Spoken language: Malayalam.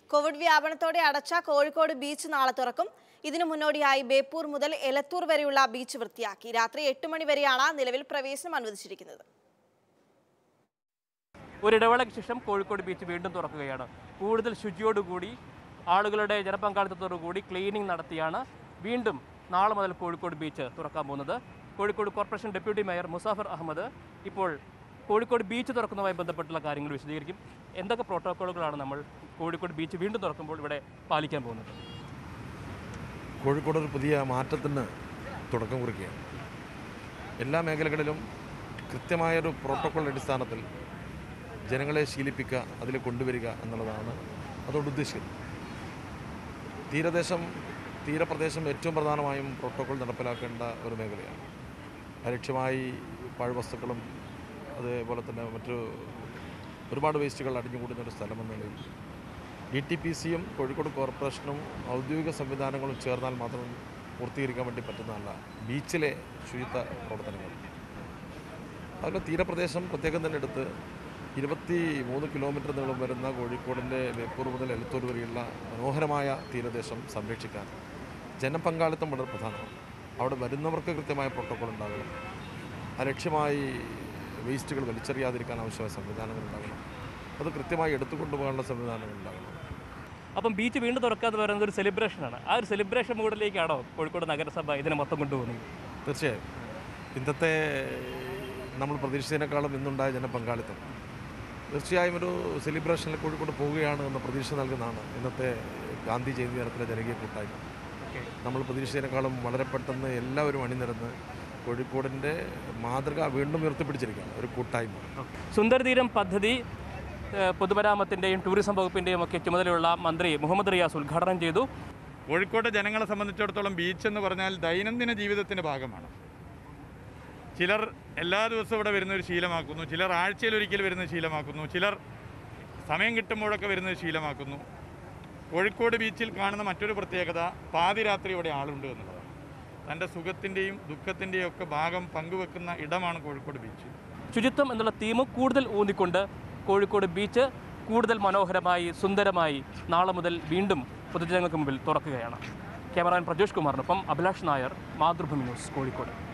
കോവിഡ് വ്യാപനത്തോടെ അടച്ച കോഴിക്കോട് ബീച്ച് നാളെ തുറക്കും ഇതിനു മുന്നോടിയായി ബേപ്പൂർ മുതൽ എലത്തൂർ വരെയുള്ള ബീച്ച് വൃത്തിയാക്കി രാത്രി എട്ട് മണി വരെയാണ് നിലവിൽ പ്രവേശനം അനുവദിച്ചിരിക്കുന്നത് ഒരിടവേളയ്ക്ക് ശേഷം കോഴിക്കോട് ബീച്ച് വീണ്ടും തുറക്കുകയാണ് കൂടുതൽ ശുചിയോടുകൂടി ആളുകളുടെ ജനപങ്കാളിത്തത്തോടുകൂടി ക്ലീനിങ് നടത്തിയാണ് വീണ്ടും നാളെ മുതൽ കോഴിക്കോട് ബീച്ച് തുറക്കാൻ പോകുന്നത് Kozhikode corporation deputy mayor Musafar Ahammed ഇപ്പോൾ കോഴിക്കോട് ബീച്ച് തുറക്കുന്നതുമായി ബന്ധപ്പെട്ടുള്ള കാര്യങ്ങൾ വിശദീകരിക്കും എന്തൊക്കെ പ്രോട്ടോക്കോളുകളാണ് നമ്മൾ കോഴിക്കോട് ബീച്ച് വീണ്ടും തുറക്കുമ്പോൾ ഇവിടെ പാലിക്കാൻ പോകുന്നത് കോഴിക്കോട് ഒരു പുതിയ മാറ്റത്തിന് തുടക്കം കുറിക്കുകയാണ് എല്ലാ മേഖലകളിലും കൃത്യമായൊരു പ്രോട്ടോക്കോൾ അടിസ്ഥാനത്തിൽ ജനങ്ങളെ ശീലിപ്പിക്കുക അതിൽ കൊണ്ടുവരിക എന്നുള്ളതാണ് അതുകൊണ്ട് ഉദ്ദേശിക്കുന്നത് തീരദേശം തീരപ്രദേശം ഏറ്റവും പ്രധാനമായും പ്രോട്ടോക്കോൾ നടപ്പിലാക്കേണ്ട ഒരു മേഖലയാണ് ലക്ഷ്യമായി പാഴ്വസ്തുക്കളും അതേപോലെ തന്നെ മറ്റു ഒരുപാട് വേസ്റ്റുകൾ അടിഞ്ഞുകൂടുന്ന ഒരു സ്ഥലമെന്ന നിലയിൽ ഡി ടി പി സിയും കോഴിക്കോട് കോർപ്പറേഷനും ഔദ്യോഗിക സംവിധാനങ്ങളും ചേർന്നാൽ മാത്രം പൂർത്തീകരിക്കാൻ വേണ്ടി പറ്റുന്നതല്ല ബീച്ചിലെ ശുചിത്വ പ്രവർത്തനങ്ങൾ അതിൽ തീരപ്രദേശം പ്രത്യേകം തന്നെ എടുത്ത് ഇരുപത്തി മൂന്ന് കിലോമീറ്റർ നീളം വരുന്ന കോഴിക്കോടിൻ്റെ ബേപ്പൂർ മുതൽ എലത്തൂർ വരെയുള്ള മനോഹരമായ തീരദേശം സംരക്ഷിക്കാൻ ജനപങ്കാളിത്തം വളരെ പ്രധാനമാണ് അവിടെ വരുന്നവർക്ക് കൃത്യമായ പ്രോട്ടോക്കോൾ ഉണ്ടാകണം ആ ലക്ഷ്യമായി വേസ്റ്റുകൾ വലിച്ചെറിയാതിരിക്കാൻ ആവശ്യമായ സംവിധാനങ്ങൾ ഉണ്ടാകണം അത് കൃത്യമായി എടുത്തുകൊണ്ടുപോകാനുള്ള സംവിധാനങ്ങൾ ഉണ്ടാകണം അപ്പം ബീച്ച് വീണ്ടും തുറക്കുക എന്ന് പറയുന്നത് ഒരു സെലിബ്രേഷനാണ് ആ ഒരു സെലിബ്രേഷൻ മൂഡിലേക്കാണോ കോഴിക്കോട് നഗരസഭ ഇതിനെ മൊത്തം കൊണ്ടുപോകുന്നത് തീർച്ചയായും ഇന്നത്തെ നമ്മൾ പ്രതീക്ഷിച്ചതിനേക്കാളും ഇന്നുണ്ടായ ജനപങ്കാളിത്തം തീർച്ചയായും ഒരു സെലിബ്രേഷനിൽ കോഴിക്കോട് പോവുകയാണ് എന്ന പ്രതീക്ഷ നൽകുന്നതാണ് ഇന്നത്തെ ഗാന്ധി ജയന്തി ദിനത്തിലെ ജനകീയ കൂട്ടായ്മ നമ്മൾ പ്രതീക്ഷിച്ചതിനേക്കാളും വളരെ പെട്ടെന്ന് എല്ലാവരും അണിനിരന്ന് കോഴിക്കോടിൻ്റെ മാതൃക വീണ്ടും ഉയർത്തിപ്പിടിച്ചിരിക്കുകയാണ് ഒരു കൂട്ടായ്മ സുന്ദരതീരം പദ്ധതി ഏഹ്, പൊതുമരാമത്തിൻ്റെയും ടൂറിസം വകുപ്പിൻ്റെയും ഒക്കെ ചുമതലയുള്ള മന്ത്രി മുഹമ്മദ് റിയാസ് ഉദ്ഘാടനം ചെയ്തു കോഴിക്കോട്ടെ ജനങ്ങളെ സംബന്ധിച്ചിടത്തോളം ബീച്ച് എന്ന് പറഞ്ഞാൽ ദൈനംദിന ജീവിതത്തിൻ്റെ ഭാഗമാണ് ചിലർ എല്ലാ ദിവസവും ഇവിടെ വരുന്ന ഒരു ശീലമാക്കുന്നു ചിലർ ആഴ്ചയിൽ ഒരിക്കൽ വരുന്ന ശീലമാക്കുന്നു ചിലർ സമയം കിട്ടുമ്പോഴൊക്കെ വരുന്നത് ശീലമാക്കുന്നു കോഴിക്കോട് ബീച്ചിൽ കാണുന്ന മറ്റൊരു പ്രത്യേകത പാതിരാത്രി ഇവിടെ ആളുണ്ട് എന്നുള്ളതാണ് തൻ്റെ സുഖത്തിൻ്റെയും ദുഃഖത്തിൻ്റെയും ഒക്കെ ഭാഗം പങ്കുവെക്കുന്ന ഇടമാണ് കോഴിക്കോട് ബീച്ച് ശുചിത്വം എന്നുള്ള തീം കൂടുതൽ ഊന്നിക്കൊണ്ട് കോഴിക്കോട് ബീച്ച് കൂടുതൽ മനോഹരമായി സുന്ദരമായി നാളെ മുതൽ വീണ്ടും പൊതുജനങ്ങൾക്ക് മുമ്പിൽ തുറക്കുകയാണ് ക്യാമറാമാൻ പ്രജോഷ് കുമാറിനൊപ്പം അഭിലാഷ് നായർ മാതൃഭൂമി ന്യൂസ് കോഴിക്കോട്